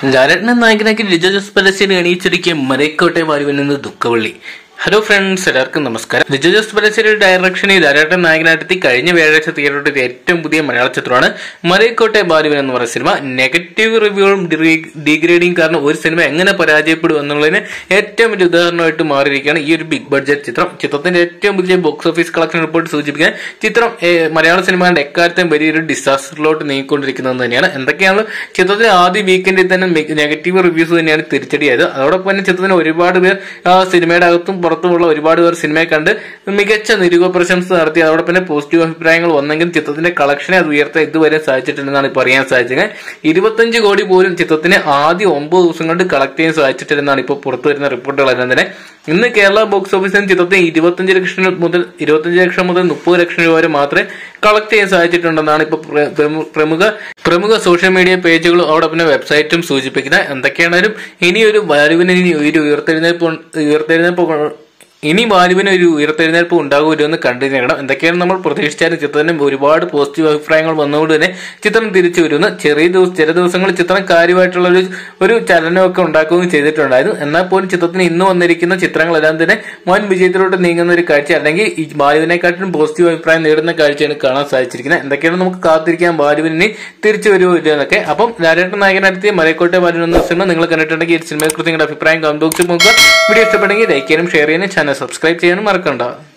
ലാലട്ടൻ നായകനാക്കി ലിജോ ജോസ് പലസ്തീനെ എണീച്ചൊരുക്കിയ മരക്കോട്ടെ വാരുവിൽ നിന്ന് ദുഃഖവള്ളി hello friends എല്ലാവർക്കും നമസ്കാരം ലിജോ ജോസ് പലസ്തീനയുടെ ഡയറക്ഷനിൽ ലാലേട്ടൻ നായകനായിട്ടെത്തി കഴിഞ്ഞ വ്യാഴാഴ്ച തിയേറ്ററിൽ ഏറ്റവും പുതിയ മലയാള ചിത്രമാണ് മരക്കോട്ടെ ബാലുവൻ എന്ന് പറയുന്ന സിനിമ നെഗറ്റീവ് റിവ്യൂകളും ഡീഗ്രേഡിങ് കാരണം ഒരു സിനിമ എങ്ങനെ പരാജയപ്പെടും എന്നുള്ളതിന് ഏറ്റവും വലിയ ഉദാഹരണമായിട്ട് മാറിയിരിക്കുകയാണ് ഈ ഒരു ബിഗ് ബഡ്ജറ്റ് ചിത്രം ചിത്രത്തിന്റെ ഏറ്റവും പുതിയ ബോക്സ് ഓഫീസ് കളക്ഷൻ റിപ്പോർട്ട് സൂചിപ്പിക്കാൻ ചിത്രം ഏഹ്, മലയാള സിനിമയുടെ എക്കാലത്തെയും വലിയൊരു ഡിസാസ്റ്ററിലോട്ട് നീങ്ങിക്കൊണ്ടിരിക്കുന്നത് തന്നെയാണ് എന്തൊക്കെയാണ് ചിത്രത്തിന്റെ ആദ്യ വീക്കെൻഡിൽ തന്നെ നെഗറ്റീവ് റിവ്യൂസ് തന്നെയാണ് തിരിച്ചടിയായത് അതോടൊപ്പം തന്നെ ചിത്രത്തിന് ഒരുപാട് പേർ ആ, സിനിമയുടെ അകത്തും പുറത്തുമുള്ള ഒരുപാട് പേർ സിനിമയെ കണ്ട് മികച്ച നിരൂപ പ്രശംസ നടത്തി അതോടൊപ്പം തന്നെ പോസിറ്റീവ് അഭിപ്രായങ്ങൾ വന്നെങ്കിലും ചിത്രത്തിന്റെ കളക്ഷനെ അത് ഉയർത്താൻ ഇതുവരെ സാധിച്ചിട്ടില്ലെന്നാണ് ഇപ്പോൾ അറിയാൻ സാധിച്ചത് ഇരുപത്തഞ്ച് കോടി പോലും ചിത്രത്തിന് ആദ്യ ഒമ്പത് ദിവസം കൊണ്ട് കളക്ട് ചെയ്യാൻ സാധിച്ചിട്ടില്ലെന്നാണ് ഇപ്പോൾ പുറത്തു വരുന്ന റിപ്പോർട്ടുകളെല്ലാം തന്നെ ഇന്ന് കേരള ബോക്സ് ഓഫീസിൽ ചിത്രത്തിന് ഇരുപത്തഞ്ച് ലക്ഷം മുതൽ ഇരുപത്തഞ്ച് ലക്ഷം മുതൽ മുപ്പത് ലക്ഷം രൂപ വരെ മാത്രമേ കളക്ട് ചെയ്യാൻ സാധിച്ചിട്ടുണ്ടെന്നാണ് ഇപ്പോൾ പ്ര- പ്രമു- പ്രമുഖ പ്രമുഖ സോഷ്യൽ മീഡിയ പേജുകളും അതോടൊപ്പം തന്നെ വെബ്സൈറ്റും സൂചിപ്പിക്കുന്നത് എന്തൊക്കെയാണെങ്കിലും ഇനിയൊരു വരവിന് ഇനി ഒരു ഉയർത്തെഴുന്നേൽപ്പ് ഉൺ- ഉയർത്തെഴുന്നേൽപ്പ് കൊ- ഇനി വാലുവിന് ഒരു ഉയർത്തെഴുന്നേൽപ്പ് ഉണ്ടാകുമല്ലോ എന്ന് കണ്ടിരിക്കണം എന്തൊക്കെയാണ് നമ്മൾ പ്രതീക്ഷിച്ചാലും ചിത്രത്തിന് ഒരുപാട് പോസിറ്റീവ് അഭിപ്രായങ്ങൾ വന്നുകൊണ്ട് തന്നെ ചിത്രം തിരിച്ചു വരുന്നു ചെറിയ ദിവസം ചില ദിവസങ്ങളിൽ ചിത്രം കാര്യമായിട്ടുള്ള ഒരു ഒരു ചലനമൊക്കെ ഉണ്ടാക്കുകയും ചെയ്തിട്ടുണ്ടായിരുന്നു എന്നാൽ പോലും ചിത്രത്തിന് ഇന്ന് വന്നിരിക്കുന്ന ചിത്രങ്ങളെല്ലാം തന്നെ വൻ വിജയത്തിലോട്ട് നീങ്ങുന്ന ഒരു കാഴ്ച അല്ലെങ്കിൽ ഈ ബാലുവിനെക്കാട്ടിലും പോസിറ്റീവ് അഭിപ്രായം നേടുന്ന കാഴ്ചയാണ് കാണാൻ സാധിച്ചിരിക്കുന്നത് എന്തൊക്കെയാണ് നമുക്ക് കാത്തിരിക്കാൻ ബാലുവിന് തിരിച്ചു വരുമോ ഇല്ലയോ എന്നൊക്കെ അപ്പം ലാലേട്ടൻ നായകനെത്തിയ മലക്കോട്ടെ ബാലു എന്ന സിനിമ നിങ്ങൾ കണ്ടിട്ടുണ്ടെങ്കിൽ ഈ സിനിമയെക്കുറിച്ച് നിങ്ങളുടെ അഭിപ്രായം കമന്റ് ബോക്സിൽ നോക്കുക വീഡിയോ ഇഷ്ടപ്പെട്ടെങ്കിൽ ലൈക്ക് ചെയ്യാനും ഷെയർ ചെയ്യാനും ചാനൽ സബ്സ്ക്രൈബ് ചെയ്യാനും മറക്കണ്ട